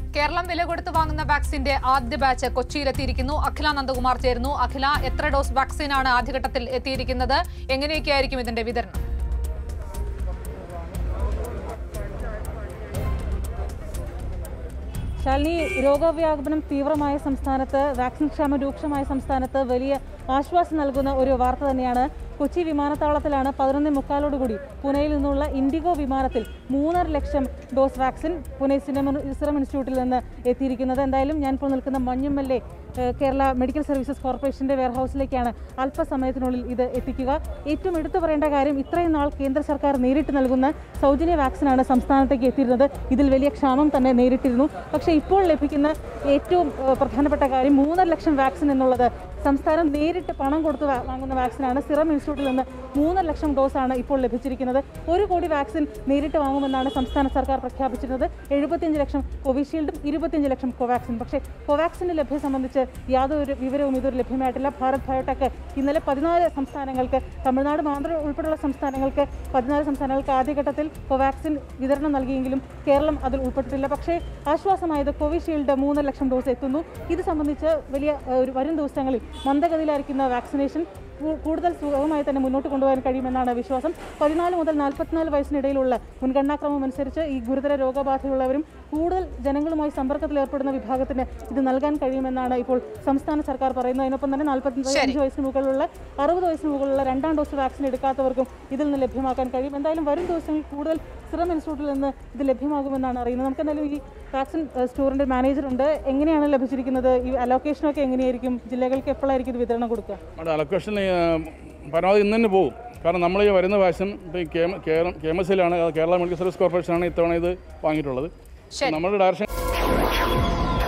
കേരളം വില കൊടുത്ത് വാങ്ങുന്ന വാക്സിന്റെ ആദ്യ ബാച്ച് കൊച്ചിയിലെത്തിയിരിക്കുന്നു അഖില നന്ദകുമാർ ചേരുന്നു അഖില എത്ര ഡോസ് വാക്സിനാണ് ആദ്യഘട്ടത്തിൽ എത്തിയിരിക്കുന്നത് എങ്ങനെയൊക്കെയായിരിക്കും ഇതിന്റെ വിതരണം ശാലിനി രോഗവ്യാപനം തീവ്രമായ സംസ്ഥാനത്ത് വാക്സിൻ ക്ഷാമം രൂക്ഷമായ സംസ്ഥാനത്ത് വലിയ ആശ്വാസം നൽകുന്ന ഒരു വാർത്ത തന്നെയാണ് കൊച്ചി വിമാനത്താവളത്തിലാണ് പതിനൊന്നേ മുക്കാലോടുകൂടി പൂനെയിൽ നിന്നുള്ള ഇൻഡിഗോ വിമാനത്തിൽ മൂന്നര ലക്ഷം ഡോസ് വാക്സിൻ പൂനെ സിനിമ സിറം ഇൻസ്റ്റിറ്റ്യൂട്ടിൽ നിന്ന് എത്തിയിരിക്കുന്നത് എന്തായാലും ഞാൻ ഇപ്പോൾ നിൽക്കുന്ന മഞ്ഞുമല്ലെ ഏഹ്, കേരള മെഡിക്കൽ സർവീസസ് കോർപ്പറേഷന്റെ വെയർഹൌസിലേക്കാണ് അല്പസമയത്തിനുള്ളിൽ ഇത് എത്തിക്കുക ഏറ്റവും എടുത്തു പറയേണ്ട കാര്യം ഇത്രയും നാൾ കേന്ദ്ര സർക്കാർ നേരിട്ട് നൽകുന്ന സൗജന്യ വാക്സിനാണ് സംസ്ഥാനത്തേക്ക് എത്തിയിരുന്നത് ഇതിൽ വലിയ ക്ഷാമം തന്നെ നേരിട്ടിരുന്നു പക്ഷേ ഇപ്പോൾ ലഭിക്കുന്ന ഏറ്റവും ഏഹ്, പ്രധാനപ്പെട്ട കാര്യം മൂന്നര ലക്ഷം വാക്സിൻ എന്നുള്ളത് സംസ്ഥാനം നേരിട്ട് പണം കൊടുത്ത് വാ- വാങ്ങുന്ന വാക്സിനാണ് സിറം ഇൻസ്റ്റിറ്റ്യൂട്ടിൽ നിന്ന് മൂന്നര ലക്ഷം ഡോസാണ് ഇപ്പോൾ ലഭിച്ചിരിക്കുന്നത് ഒരു കോടി വാക്സിൻ നേരിട്ട് വാങ്ങുമെന്നാണ് സംസ്ഥാന സർക്കാർ പ്രഖ്യാപിച്ചിരുന്നത് എഴുപത്തിയഞ്ച് ലക്ഷം കോവിഷീൽഡും ഇരുപത്തിയഞ്ച് ലക്ഷം കോവാക്സിൻ പക്ഷേ കോവാക്സിൻ്റെ ലഭ്യത സംബന്ധിച്ച് യാതൊരു വിവരവും ഇതുവരെ ലഭ്യമായിട്ടില്ല ഭാരത് ബയോടെക് ഇന്നലെ പതിനാല് സംസ്ഥാനങ്ങൾക്ക് തമിഴ്നാട് മാത്രം ഉൾപ്പെടെയുള്ള സംസ്ഥാനങ്ങൾക്ക് പതിനാല് സംസ്ഥാനങ്ങൾക്ക് ആദ്യഘട്ടത്തിൽ കോവാക്സിൻ വിതരണം നൽകിയെങ്കിലും കേരളം അതിൽ ഉൾപ്പെട്ടിട്ടില്ല പക്ഷേ ആശ്വാസമായത് കോവിഷീൽഡ് മൂന്നര ലക്ഷം ഡോസ് എത്തുന്നു ഇത് സംബന്ധിച്ച് വലിയ ഏഹ്, ഒരു വരും ദിവസങ്ങളിൽ മന്ദഗതിയിലായിരിക്കുന്ന വാക്സിനേഷൻ കൂ- കൂടുതൽ സുഗമമായി തന്നെ മുന്നോട്ട് കൊണ്ടുപോകാൻ കഴിയുമെന്നാണ് വിശ്വാസം പതിനാല് മുതൽ നാൽപ്പത്തിനാല് വയസ്സിനിടയിലുള്ള മുൻഗണനാക്രമം അനുസരിച്ച് ഈ ഗുരുതര രോഗബാധയുള്ളവരും കൂടുതൽ ജനങ്ങളുമായി സമ്പർക്കത്തിൽ ഏർപ്പെടുന്ന വിഭാഗത്തിന് ഇത് നൽകാൻ കഴിയുമെന്നാണ് ഇപ്പോൾ സംസ്ഥാന സർക്കാർ പറയുന്നത് അതിനൊപ്പം തന്നെ നാൽപ്പത്തി അഞ്ച് വയസ്സിന് മുകളിലുള്ള അറുപത് വയസ്സിന് മുകളിലുള്ള രണ്ടാം ഡോസ് വാക്സിൻ എടുക്കാത്തവർക്കും ഇതിൽ നിന്ന് ലഭ്യമാക്കാൻ കഴിയും എന്തായാലും വരും ദിവസങ്ങളിൽ കൂടുതൽ സിറം ഇൻസ്റ്റിറ്റ്യൂട്ടിൽ നിന്ന് ഇത് ലഭ്യമാകുമെന്നാണ് അറിയുന്നത് നമുക്ക് എന്തായാലും ഈ വാക്സിൻ ഏഹ്, സ്റ്റോറിന്റെ മാനേജർ ഉണ്ട് എങ്ങനെയാണ് ലഭിച്ചിരിക്കുന്നത് ഈ അലോക്കേഷനൊക്കെ എങ്ങനെയായിരിക്കും ജില്ലകൾക്ക് എപ്പോഴായിരിക്കും ഇത് വിതരണം കൊടുക്കുക അവിടെ അലൊക്കേഷൻ പരമാവധി ഇന്ന് തന്നെ പോകും കാരണം നമ്മൾ ഈ വരുന്ന വാക്സിൻ ഇപ്പോൾ ഈ കേമ കേരളം കെ എം എസ് സിയിലാണ് കേരള മെഡിക്കൽ സർവീസ് കോർപ്പറേഷനാണ് ഇത്തവണ ഇത് വാങ്ങിയിട്ടുള്ളത് ശരി നമ്മുടെ ഡയറക്ഷൻ